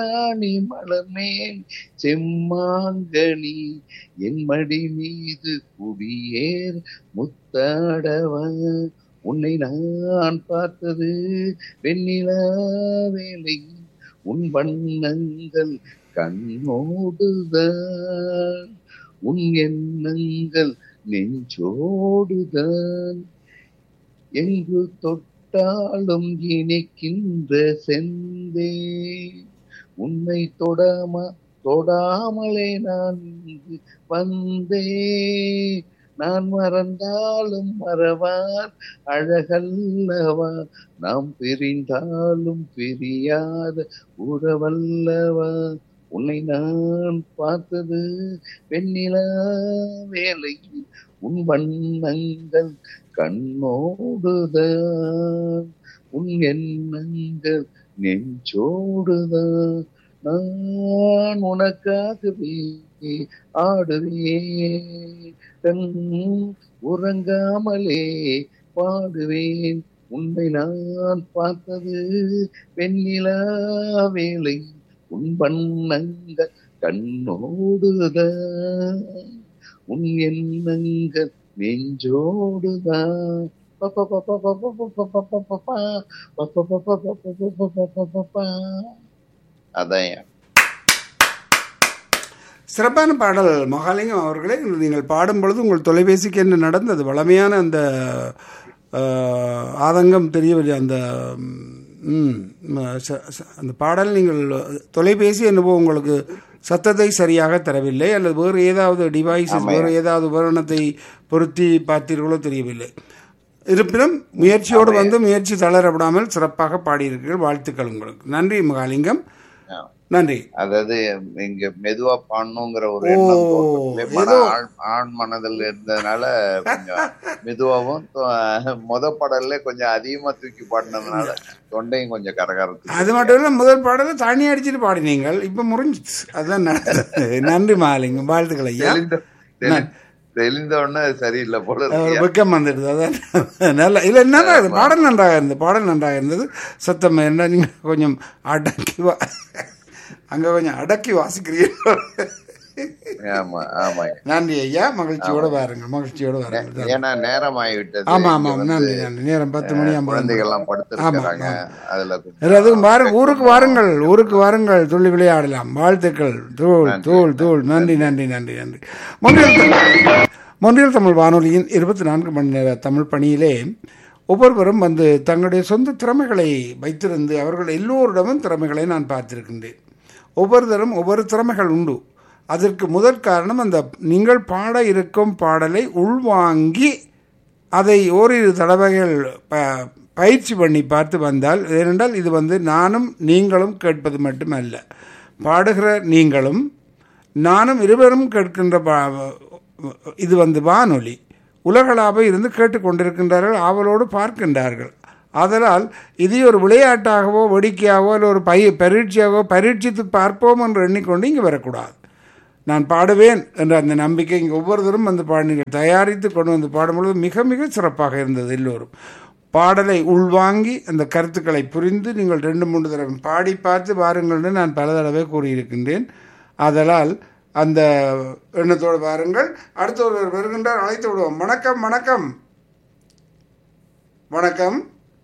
ராணி மலர்மேல் செம்மாங்கனி என் மடி மீது குடியேர் முத்தாடவா உன்னை நான் பார்த்தது வெண்ணிலா வேலை உன் வண்ணங்கள் கண்ணோடுதான் உன் எண்ணங்கள் நெஞ்சோடுதான் எங்கு தொட்டாலும் இணைக்கின்ற செந்தே உன்னை தொடாம தொடாமலே நான் இங்கு வந்தே நான் மறந்தாலும் மறவார் அழகல்லவா நாம் பிரிந்தாலும் பிரியாத உறவல்லவா உன்னை நான் பார்த்தது வெண்ணிலா வேலை உன் வண்ணங்கள் கண்ணோடுதான் உன் எண்ணங்கள் நெஞ்சோடுதான் நான் உனக்காகவே ஆடுவேன் கண் உறங்காமலே பாடுவேன் உன்னை நான் பார்த்தது வெண்ணிலா வேலை உன் வண்ணங்கள் கண்ணோடுதான் உன் எண்ணங்கள் நெஞ்சோடுதான் அதான் சிறப்பான பாடல் மகாலிங்கம் அவர்களே நீங்கள் பாடும் பொழுது உங்கள் தொலைபேசிக்கு என்ன நடந்தது வளமையான அந்த அஹ், ஆதங்கம் தெரியவில்லை அந்த ம், ச- ச- அந்த பாடல் நீங்கள் தொலைபேசி என்னவோ உங்களுக்கு சத்தத்தை சரியாக தரவில்லை அல்லது வேறு ஏதாவது டிவைஸஸ் வேறு ஏதாவது உபகரணத்தை பொருத்தி பார்த்தீர்களோ தெரியவில்லை இருப்பினும் முயற்சியோடு வந்து முயற்சி தளரவிடாமல் சிறப்பாக பாடியிருக்கிறீர்கள் வாழ்த்துக்கள் உங்களுக்கு நன்றி மகாலிங்கம் நன்றி அதாவது இங்க மெதுவா பாடணுங்கிற ஒரு ஓ, எண்ணம் தோற்றத்திலே மன ஏதோ- ஆழ் ஆண் மனதில் இருந்ததுனால கொஞ்சம் மெதுவாவும் தொ- முத பாடல்ல கொஞ்சம் அதிகமா தூக்கி பாடினதுனால தொண்டையும் கொஞ்சம் கரகரத்து அது மட்டும் இல்லை முதல் பாடல தண்ணி அடிச்சிட்டு பாடினீங்கள் இப்போ முறிஞ்சிச்சு அதுதான் நடந்தது நன்றி மகாலிங்கம் வாழ்த்துக்கள் ஐயா தெளிந்த தெளி- தெளிந்த உடனே அது சரியில்லை போல ஒரு இருக்கு வெக்கம் வந்துடுது அதான் நல்ல இல்லை என்னதான் இது பாடல் நன்றாக இருந்தது பாடல் நன்றாக இருந்தது சத்தம் என்ன நீங்கள் கொஞ்சம் அடக்கி வா அங்கே கொஞ்சம் அடக்கி வாசிக்கிறீர்கள் ஆமா ஆமா நன்றி ஐயா மகிழ்ச்சியோட வாருங்கள் மகிழ்ச்சியோட வாருங்கள் ஏன்னா நேரம் ஆகிவிட்டது ஆமா இங்க ஆமா வந்து நன்றி நன்றி நேரம் பத்து மணி ஐம்பது குழந்தைகள் எல்லாம் படுத்திருக்கிறாங்க அதுல கொஞ்சம் அதுவும் வாருங்க ஊருக்கு வாருங்கள் ஊருக்கு வாருங்கள் துள்ளி விளையாடலாம் வாழ்த்துக்கள் தூள் தூள் தூள் நன்றி நன்றி நன்றி நன்றி மொன்றியல் தமிழ் மொன்றியல் தமிழ் வானொலியின் இருபத்தி நான்கு மணி நேர தமிழ் பணியிலே ஒவ்வொருவரும் வந்து தங்களுடைய சொந்த திறமைகளை வைத்திருந்து அவர்கள் எல்லோரிடமும் திறமைகளை நான் பார்த்திருக்கின்றேன் ஒவ்வொருத்தரும் ஒவ்வொரு திறமைகள் உண்டு அதற்கு முதற் காரணம் அந்த நீங்கள் பாட இருக்கும் பாடலை உள்வாங்கி அதை ஓரிரு தடவைகள் ப பயிற்சி பண்ணி பார்த்து வந்தால் ஏனென்றால் இது வந்து நானும் நீங்களும் கேட்பது மட்டுமல்ல பாடுகிற நீங்களும் நானும் இருவரும் கேட்கின்ற பா- இது வந்து வானொலி உலகளாக இருந்து கேட்டுக்கொண்டிருக்கின்றார்கள் ஆவலோடு பார்க்கின்றார்கள் ஆதலால் இதை ஒரு விளையாட்டாகவோ வேடிக்கையாகவோ இல்லை ஒரு பய பரீட்சையாகவோ பரீட்சித்து பார்ப்போம் என்று எண்ணிக்கொண்டு இங்கே வரக்கூடாது நான் பாடுவேன் என்ற அந்த நம்பிக்கை இங்கே ஒவ்வொருத்தரும் வந்து பாடினீர்கள் தயாரித்து கொண்டு வந்து பாடும்பொழுது மிக மிக சிறப்பாக இருந்தது எல்லோரும் பாடலை உள்வாங்கி அந்த கருத்துக்களை புரிந்து நீங்கள் ரெண்டு மூன்று தடவை பாடி பார்த்து வாருங்கள்னு நான் பல தடவை கூறியிருக்கின்றேன் ஆதலால் அந்த எண்ணத்தோடு பாருங்கள் அடுத்த ஒருவர் வருகின்றார் அழைத்து விடுவோம் வணக்கம் வணக்கம் வணக்கம்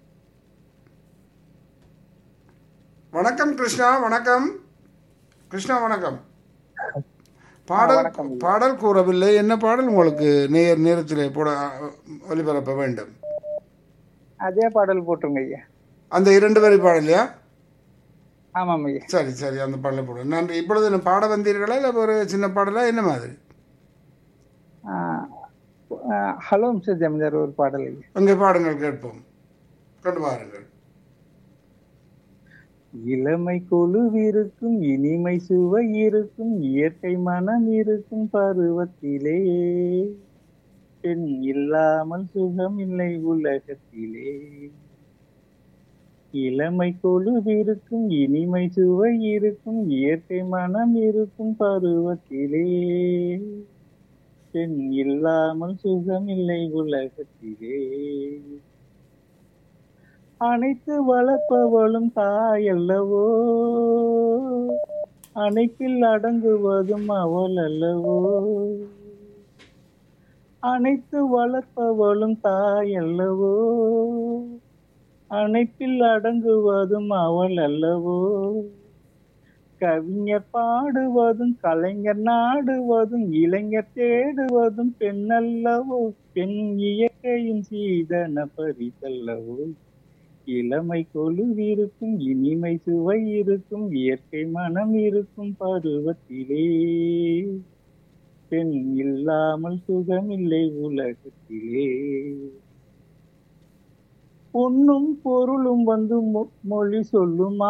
வணக்கம் கிருஷ்ணா வணக்கம் கிருஷ்ணா வணக்கம் பாடல் பாடல் கூறவில்லை என்ன பாடல் உங்களுக்கு நேர் நேரத்திலே போட ஒலிபரப்ப வேண்டும் அதே பாடல் போட்டுருங்க ஐயா அந்த இரண்டு வரி பாடலையா ஆமாம் ஐயா சரி சரி அந்த பாடலை போடுங்க நன்றி இப்பொழுது என்ன பாட வந்தீர்களா இல்லை ஒரு சின்ன பாடலா என்ன மாதிரி ஆ, ஆ, ஹலோ மிஸ்டர் ஜமீன்தார் ஒரு பாடல் ஐயா அங்கே பாடுங்கள் கேட்போம் கொண்டு வாருங்கள் இளமை கொலுவிருக்கும் இனிமை சுவை இருக்கும் இயற்கை மனம் இருக்கும் பருவத்திலே பெண் இல்லாமல் சுகம் இல்லை உலகத்திலே இளமை கொலுவிருக்கும் இனிமை சுவை இருக்கும் இயற்கை மனம் இருக்கும் பருவத்திலே பெண் இல்லாமல் சுகம் இல்லை உலகத்திலே அனைத்து வளர்ப்பவளும் தாயல்லவோ அணைப்பில் அடங்குவதும் அவள் அல்லவோ அனைத்து வளர்ப்பவளும் தாயல்லவோ அணைப்பில் அடங்குவதும் அவள் அல்லவோ கவிஞர் பாடுவதும் கலைஞர் நாடுவதும் இளைஞர் தேடுவதும் பெண்ணல்லவோ பெண் இயற்கையின் சீதன பரிசல்லவோ இளமை கொலுவிருக்கும் இனிமை சுவை இருக்கும் இயற்கை மனம் இருக்கும் பருவத்திலே பெண் இல்லாமல் சுகமில்லை உலகத்திலே பொன்னும் பொருளும் வந்து மொ- மொழி சொல்லுமா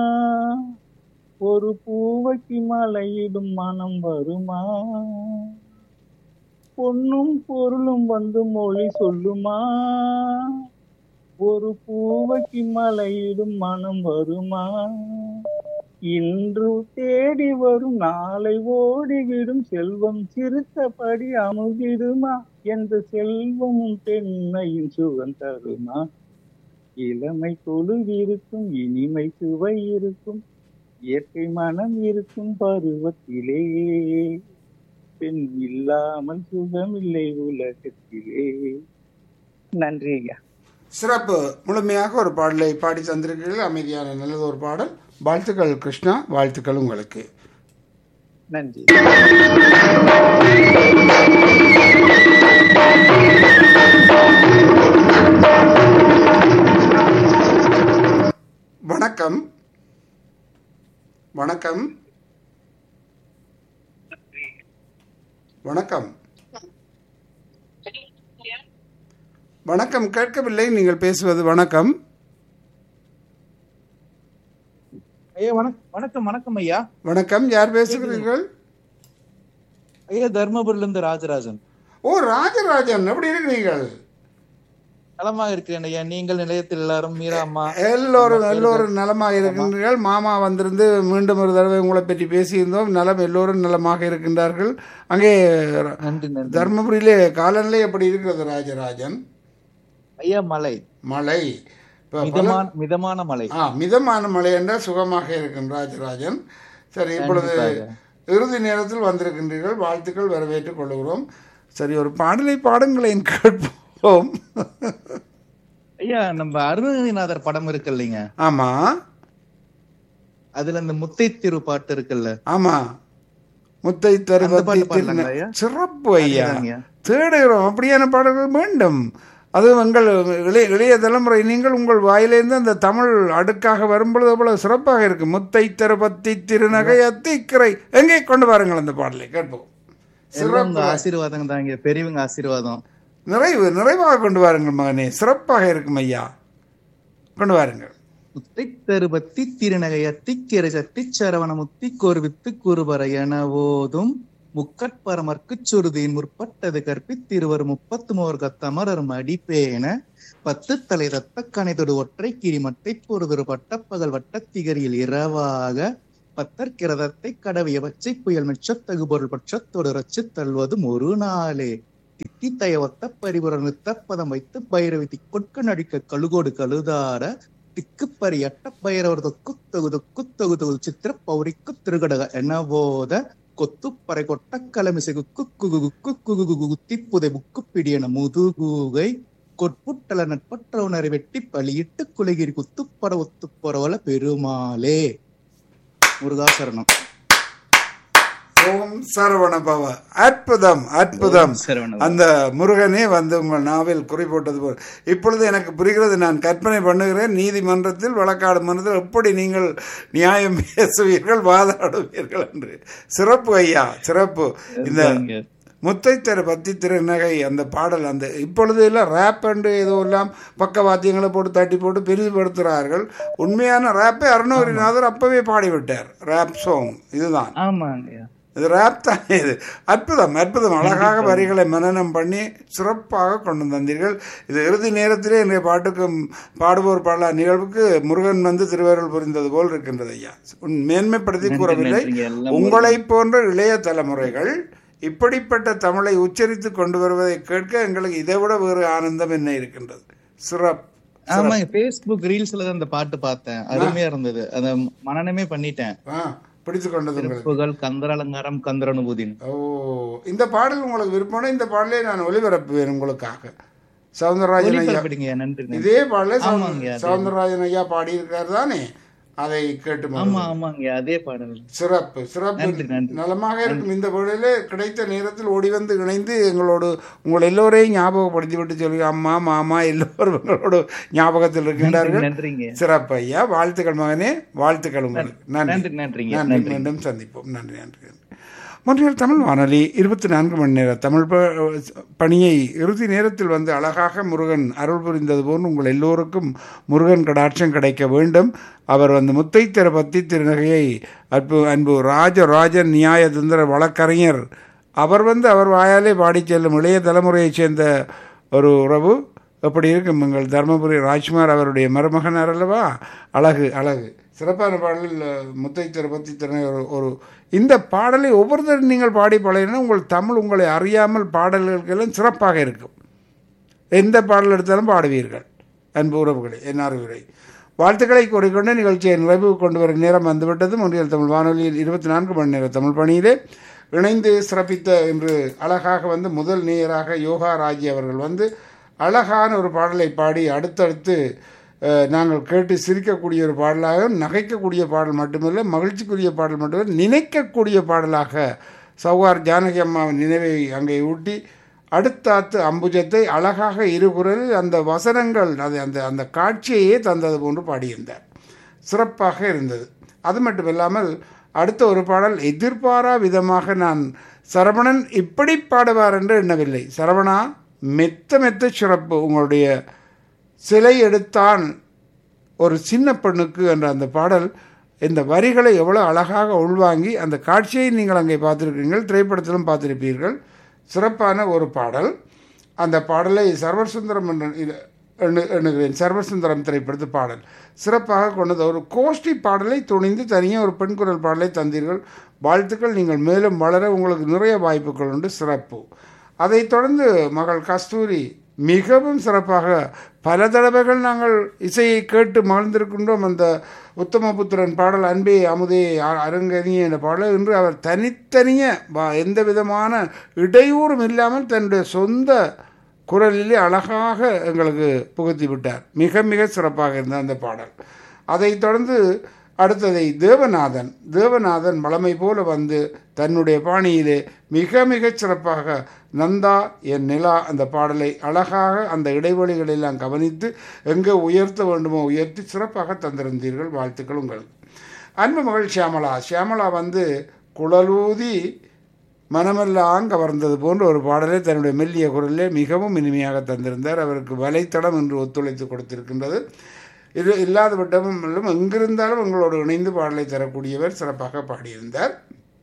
ஒரு பூவைக்கு மலையிடும் மனம் வருமா பொன்னும் பொருளும் வந்து மொழி சொல்லுமா ஒரு பூவைக்கு மலையிடும் மனம் வருமா இன்று தேடி வரும் நாளை ஓடிவிடும் செல்வம் சிரித்தபடி அமுதிடுமா என்ற செல்வம் பெண்மையின் சுகம் தருமா இளமை கொழுவிருக்கும் இனிமை சுவை இருக்கும் இயற்கை மனம் இருக்கும் பருவத்திலே பெண் இல்லாமல் சுகமில்லை உலகத்திலே நன்றி ஐயா சிறப்பு முழுமையாக ஒரு பாடலை பாடி தந்திருக்கிறீர்கள் அமைதியான நல்லது ஒரு பாடல் வாழ்த்துக்கள் கிருஷ்ணா வாழ்த்துக்கள் உங்களுக்கு நன்றி வணக்கம் வணக்கம் வணக்கம் வணக்கம் கேட்கவில்லை நீங்கள் பேசுவது வணக்கம் ஐயா வணக்கம் வணக்கம் வணக்கம் ஐயா வணக்கம் யார் பேசுகிறீர்கள் ஐயா தர்மபுரில இருந்து ராஜராஜன் ஓ ராஜராஜன் எப்படி இருக்கிறீர்கள் நலமாக இருக்கிறேன் ஐயா நீங்கள் நிலையத்தில் எல்லாரும் மீரா அம்மா எல்லோரும் எல்லோரும் நலமாக இருக்கின்றீர்கள் மாமா வந்திருந்து மீண்டும் ஒரு தடவை உங்களை பற்றி பேசியிருந்தோம் நலம் எல்லோரும் நலமாக இருக்கின்றார்கள் அங்கே நன்றி நன்றி தர்மபுரியிலே காலநிலை எப்படி இருக்கிறது ராஜராஜன் ஐயா மலை மழை இப்ப பல- மிதமான மிதமான மலை ஆ மிதமான மழை என்றால் சுகமாக இருக்கும் ராஜராஜன் சரி இப்பொழுது கண்டிப்பாக. இறுதி நேரத்தில் வந்திருக்கின்றீர்கள் வாழ்த்துக்கள் வரவேற்றுக் கொள்கிறோம் சரி ஒரு பாடலை பாடுங்களேன் கேட்போம் ஐயா நம்ம அருணகிரிநாதர் படம் இருக்கு இல்லைங்க ஆமா அதுல இந்த முத்தை திரு பாட்டு இருக்குல்ல ஆமா முத்தை அந்த தருவத்தி பாட்டு பாடலாங்களா ஐயா? சிறப்பு ஐயா அதுதாங்க. தேடுகிறோம் அப்படியான பாடல்கள் வேண்டும் அது உங்கள் இளைய இளைய தலைமுறை நீங்கள் உங்கள் வாயிலிருந்து அந்த தமிழ் அடுக்காக வரும்பொழுது அவ்வளவு சிறப்பாக இருக்கு முத்தை தருபத்தி திருநகை அத்திக்கரை எங்கே கொண்டு வாருங்கள் அந்த பாடலை கேட்போம் எல்லாம் உங்க சிறப்பு ஆசீர்வாதம் தாங்க பெரியவங்க ஆசீர்வாதம் நிறைவு நிறைவாக கொண்டு வாருங்கள் மகனே சிறப்பாக இருக்கும் ஐயா கொண்டு வாருங்கள் முத்தை தருபத்தி திருநகை அத்திக்கிரை சத்தி சரவண முத்தி கோர்வித்து குருபர என ஓதும் முக்கட்பரமர்க்குச் சுருதியின் முற்பட்டது கற்பித்திருவர் முப்பத்து மோர் கத்தமரர் மடிப்பேன பத்து தலை ரத்த கணைதொடு ஒற்றை கிரிமட்டை பொறுதொரு பட்டப்பகல் வட்டத்திகரியில் இரவாக பத்தற்கிரதத்தை கடவிய பச்சை புயல் மிச்சத்தகு பொருள் பட்சத்தோடு ரச்சு தள்ளுவதும் ஒரு நாளே தித்தித்தய ஒத்த பரிபுர நித்தப்பதம் வைத்து பைரவி திக்கொட்கு நடிக்க கழுகோடு கழுதார திக்குப்பரி அட்ட பைரவர் தொக்கு தொகு தொக்கு தொகு தொகு சித்திர பௌரிக்கு திருகடக என போத கொத்துப்பறை கொட்ட கலமிசைகு குக்கு குக்கு குகு குத்திப்புதை முக்கு பிடியன முதுகூகை கொட்புட்டல நட்பற்ற உணரை வெட்டி பலியிட்டு குலகிரி குத்துப்பட ஒத்துப்பரவல பெருமாளே முருகாசரணம் ஓம் சரவண பவ அற்புதம் அற்புதம் சரவண அந்த முருகனே வந்து உங்கள் நாவில் குறி போட்டது போல் இப்பொழுது எனக்கு புரிகிறது நான் கற்பனை பண்ணுகிறேன் நீதிமன்றத்தில் வழக்காடு மன்றத்தில் எப்படி நீங்கள் நியாயம் பேசுவீர்கள் வாதாடுவீர்கள் என்று சிறப்பு ஐயா சிறப்பு இந்த முத்தைத்தர பத்தி திருநகை அந்த பாடல் அந்த இப்பொழுது எல்லாம் ரேப் அண்டு ஏதோ எல்லாம் பக்கவாத்தியங்களை போட்டு தட்டி போட்டு பெரிதுபடுத்துகிறார்கள் உண்மையான ரேப்பை அருணகிரிநாதர் அப்பவே பாடிவிட்டார் ரேப் சாங் இதுதான் ஆமாங்க இது ரேப் தான் இது அற்புதம் அற்புதம் அழகாக வரிகளை மனனம் பண்ணி சிறப்பாக கொண்டு வந்தீர்கள் இது இறுதி நேரத்திலே இன்றைய பாட்டுக்கும் பாடுவோர் பாடலா நிகழ்வுக்கு முருகன் வந்து திருவருள் புரிந்தது போல் இருக்கின்றது ஐயா உன் மேன்மைப்படுத்தி கூறவில்லை நன்றிங்க, எல்லாம் உங்களை போன்ற இளைய தலைமுறைகள் இப்படிப்பட்ட தமிழை உச்சரித்து கொண்டு வருவதை கேட்க எங்களுக்கு இதை விட வேறு ஆனந்தம் என்ன இருக்கின்றது சிறப்பு ஆமாங்க பேஸ்புக் ரீல்ஸ்ல தான் இந்த பாட்டு பார்த்தேன் அருமையா இருந்தது அத மனநமே பண்ணிட்டேன் ஆ பிடித்து கொண்டது உங்களுக்கு சிறப்புகள் கந்தர அலங்காரம் கந்தரனுபூதின் ஓ இந்த பாடல் உங்களுக்கு விருப்பம்னா இந்த பாடலை நான் ஒளிபரப்புவேன் உங்களுக்காக சவுந்தரராஜன் ஐயா ஒளிபரப்பிடுங்க நன்றி நன்றி. இதே பாடலை ஆமாங்க, அதே. சவுந்தரராஜன் ஐயா பாடியிருக்காரு தானே அதை கேட்டு ஆமா மகிழ்வோம். ஆமாங்க அதே பாடல் சிறப்பு சிறப்பு நன்றி, நன்றி. நலமாக இருக்கும் இந்த பொழுதிலே கிடைத்த நேரத்தில் ஓடி வந்து இணைந்து எங்களோடு உங்கள் எல்லோரையும் ஞாபகப்படுத்தி விட்டு சொல்லி அம்மா மாமா எல்லோரும் எங்களோடு ஞாபகத்தில் இருக்கின்றார்கள் நன்றிங்க சிறப்பு ஐயா வாழ்த்துக்கள் மகனே வாழ்த்துக்கள் உங்களுக்கு நன்றி நன்றி நன்றிங்க நன்றி நன்றி மீண்டும் சந்திப்போம் நன்றி நன்றி மொன்றியல் தமிழ் வானொலி இருபத்தி நான்கு மணி நேர தமிழ் ப- பணியை இறுதி நேரத்தில் வந்து அழகாக முருகன் அருள் புரிந்தது போன்று உங்கள் எல்லோருக்கும் முருகன் கடாட்சம் கிடைக்க வேண்டும் அவர் வந்து முத்தைத்திர பத்தி திருநகையை அன்பு அன்பு ராஜராஜன் நியாய தந்திர வழக்கறிஞர் அவர் வந்து அவர் வாயாலே பாடிச் செல்லும் இளைய தலைமுறையைச் சேர்ந்த ஒரு உறவு எப்படி இருக்கும் எங்கள் தர்மபுரி ராஜ்குமார் அவருடைய மருமகனார் அல்லவா அழகு அழகு சிறப்பான பாடலில் முத்தை திருப்பத்தி திறனை ஒரு ஒரு இந்த பாடலை ஒவ்வொருத்தரும் நீங்கள் பாடி பழகினா உங்கள் தமிழ் உங்களை அறியாமல் பாடல்களுக்கெல்லாம் சிறப்பாக இருக்கும் எந்த பாடல் எடுத்தாலும் பாடுவீர்கள் அன்பு உறவுகளே என் அறிவுரை வாழ்த்துக்களை கூறிக்கொண்டு நிகழ்ச்சியை நிறைவு கொண்டு வரும் நேரம் வந்துவிட்டது முன்றியல் தமிழ் வானொலியில் இருபத்தி நான்கு மணி நேர தமிழ் பணியிலே இணைந்து சிறப்பித்த இன்று அழகாக வந்து முதல் நேயராக யோகா ராஜி அவர்கள் வந்து அழகான ஒரு பாடலை பாடி அடுத்தடுத்து அஹ், நாங்கள் கேட்டு சிரிக்கக்கூடிய ஒரு பாடலாக நகைக்கக்கூடிய பாடல் மட்டுமல்ல மகிழ்ச்சிக்குரிய பாடல் மட்டுமல்ல நினைக்கக்கூடிய பாடலாக சௌகார் ஜானகி அம்மாவின் நினைவை அங்கே ஊட்டி அடுத்தாத்து அம்புஜத்தை அழகாக இருகுரலில் அந்த வசனங்கள் அது அந்த அந்த காட்சியையே தந்தது போன்று பாடியிருந்தார் சிறப்பாக இருந்தது அது மட்டுமில்லாமல் அடுத்த ஒரு பாடல் எதிர்பாரா விதமாக நான் சரவணன் இப்படி பாடுவார் என்று எண்ணவில்லை சரவணா மெத்த மெத்த சிறப்பு உங்களுடைய சிலை எடுத்தான் ஒரு சின்ன பெண்ணுக்கு என்ற அந்த பாடல் இந்த வரிகளை எவ்வளோ அழகாக உள்வாங்கி அந்த காட்சியை நீங்கள் அங்கே பார்த்திருக்கிறீர்கள் திரைப்படத்திலும் பார்த்திருப்பீர்கள் சிறப்பான ஒரு பாடல் அந்த பாடலை சர்வர் சுந்தரம் என்று இது எண்ணு எண்ணுகிறேன் சர்வசுந்தரம் திரைப்படத்து பாடல் சிறப்பாக கொண்டது ஒரு கோஷ்டி பாடலை துணிந்து தனியாக ஒரு பெண் குரல் பாடலை தந்தீர்கள் வாழ்த்துக்கள் நீங்கள் மேலும் வளர உங்களுக்கு நிறைய வாய்ப்புகள் உண்டு சிறப்பு அதைத் தொடர்ந்து மகள் கஸ்தூரி மிகவும் சிறப்பாக பல தடவைகள் நாங்கள் இசையை கேட்டு மகிழ்ந்திருக்கின்றோம் அந்த உத்தமபுத்திரன் பாடல் அன்பே அமுதே அ- அருங்கனியே என்ற பாடல் இன்று அவர் தனித்தனிய வ- எந்த விதமான இடையூறும் இல்லாமல் தன்னுடைய சொந்த குரலிலே அழகாக எங்களுக்கு புகுத்தி விட்டார் மிக மிக சிறப்பாக இருந்த அந்த பாடல் அதைத் தொடர்ந்து அடுத்ததை தேவநாதன் தேவநாதன் வளமை போல வந்து தன்னுடைய பாணியிலே மிக மிக சிறப்பாக நந்தா என் நிலா அந்த பாடலை அழகாக அந்த இடைவெளிகளை எல்லாம் கவனித்து எங்கே உயர்த்த வேண்டுமோ உயர்த்தி சிறப்பாக தந்திருந்தீர்கள் வாழ்த்துக்கள் உங்களுக்கு அன்பு மகள் ஷியாமலா ஷியாமலா வந்து குழலூதி மனமெல்லாம் கவர்ந்தது போன்ற ஒரு பாடலை தன்னுடைய மெல்லிய குரலிலே மிகவும் இனிமையாக தந்திருந்தார் அவருக்கு வலைத்தடம் என்று ஒத்துழைத்து கொடுத்திருக்கின்றது இது இல்லாத விட்டமும் எங்கிருந்தாலும் உங்களோடு இணைந்து பாடலை தரக்கூடியவர் சிறப்பாக பாடியிருந்தார்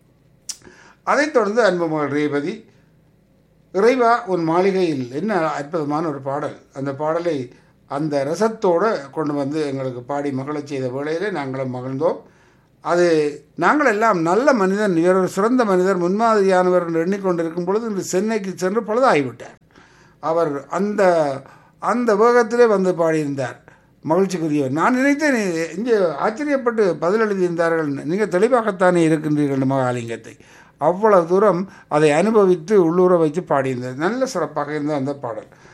அதைத் தொடர்ந்து அன்பு மகள் ரேவதி இறைவா உன் மாளிகையில் என்ன அற்புதமான ஒரு பாடல் அந்த பாடலை அந்த ரசத்தோடு கொண்டு வந்து எங்களுக்கு பாடி மகிழச் செய்த வேளையிலே நாங்களும் மகிழ்ந்தோம் அது நாங்கள் எல்லாம் நல்ல மனிதன் இவர் ஒரு சிறந்த மனிதர் முன்மாதிரியானவர் என்று எண்ணிக்கொண்டிருக்கும் பொழுது இன்று சென்னைக்கு சென்று பழுதாகிவிட்டார் அவர் அந்த அந்த வேகத்திலே வந்து பாடியிருந்தார் மகிழ்ச்சிக்குரியவர் நான் நினைத்தேன் இங்கே ஆச்சரியப்பட்டு பதில் எழுதியிருந்தார்கள் நீங்கள் தெளிவாகத்தானே இருக்கின்றீர்கள் மகாலிங்கத்தை அவ்வளவு தூரம் அதை அனுபவித்து உள்ளூர வைத்து பாடியிருந்தது நல்ல சிறப்பாக இருந்த அந்த பாடல்